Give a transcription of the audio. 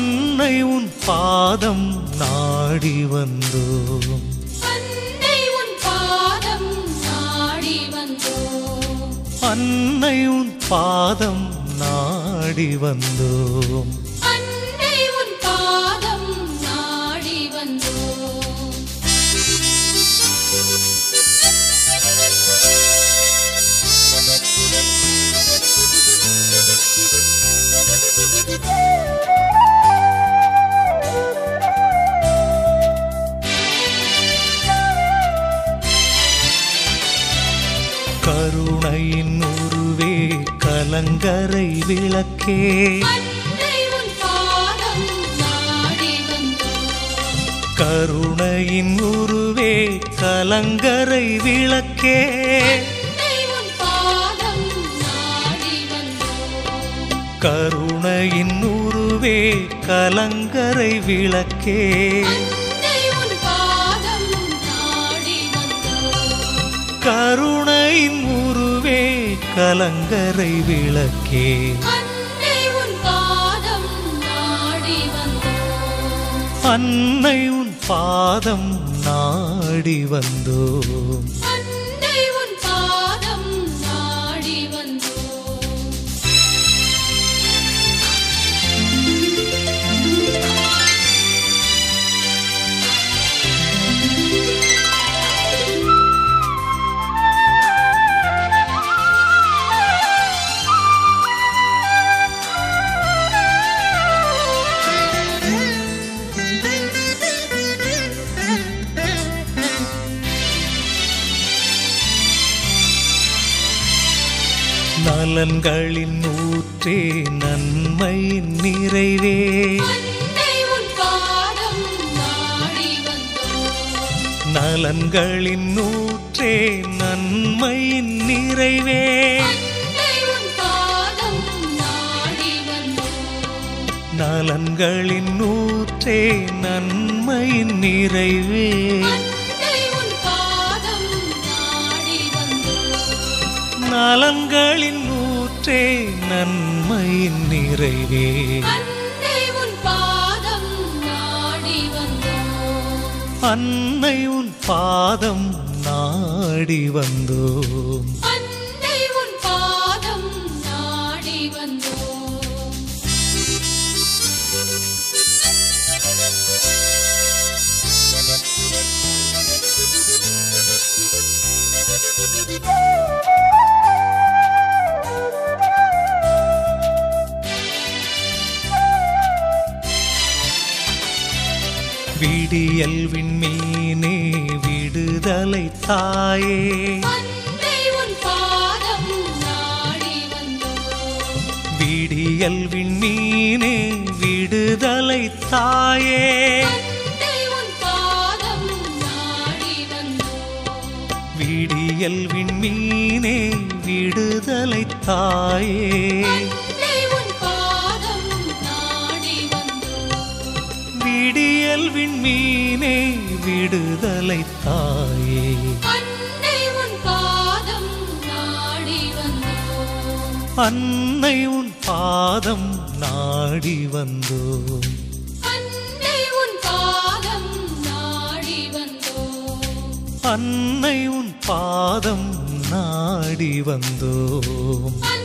அன்னை உன் பாதம் நாடி வந்தோம் அன்னை உன் பாதம் நாடி வந்தோம் அன்னை உன் பாதம் நாடி வந்தோம் அன்னை உன் பாதம் நாடி வந்தோம் கருணையின் உருவே கலங்கரை விளக்கே அன்னை உன் பாதம் நாடி வந்தோம் கருணையின் உருவே கலங்கரை விளக்கே அன்னை உன் பாதம் நாடி வந்தோம் கருணையின் உருவே கலங்கரை விளக்கே அன்னை உன் பாதம் நாடி வந்தோம் கருணையின் உருவே கலங்கரை விளக்கே அன்னை உன் பாதம் நாடி வந்தோம் அன்னை உன் பாதம் நாடி வந்தோம் அன்னை உன் பாதம் நாடி வந்தோம் நலன்களின் ஊற்றே நன்மையின் நிறைவே அன்னை உன் பாதம் நாடி வந்தோம் நலன்களின் ஊற்றே நன்மையின் நிறைவே அன்னை உன் பாதம் நாடி வந்தோம் நலன்களின் ஊற்றே நன்மையின் நிறைவே அன்னை உன் பாதம் நாடி வந்தோம் நலன்களின் ஊற்றே நன்மையின் நிறைவே அன்னை உன் பாதம் நாடி வந்தோம் அன்னை உன் பாதம் நாடி வந்தோம் அன்னை உன் பாதம் நாடி வந்தோம் விடியல் விண்மீனே விடுதலை தாயே அன்னை உன் பாதம் நாடி வந்தோம் விடியல் விண்மீனே விடுதலை தாயே அன்னை உன் பாதம் நாடி வந்தோம் விடியல் விண்மீனே விடுதலை தாயே அன்னை உன் பாதம் நாடி வந்தோம் விடியல் விண்மீனே விடுதலை தாயே அன்னை உன் பாதம் நாடி வந்தோம் அன்னை உன் பாதம் நாடி வந்தோம் அன்னை உன் பாதம் நாடி வந்தோம் அன்னை உன் பாதம் நாடி வந்தோம்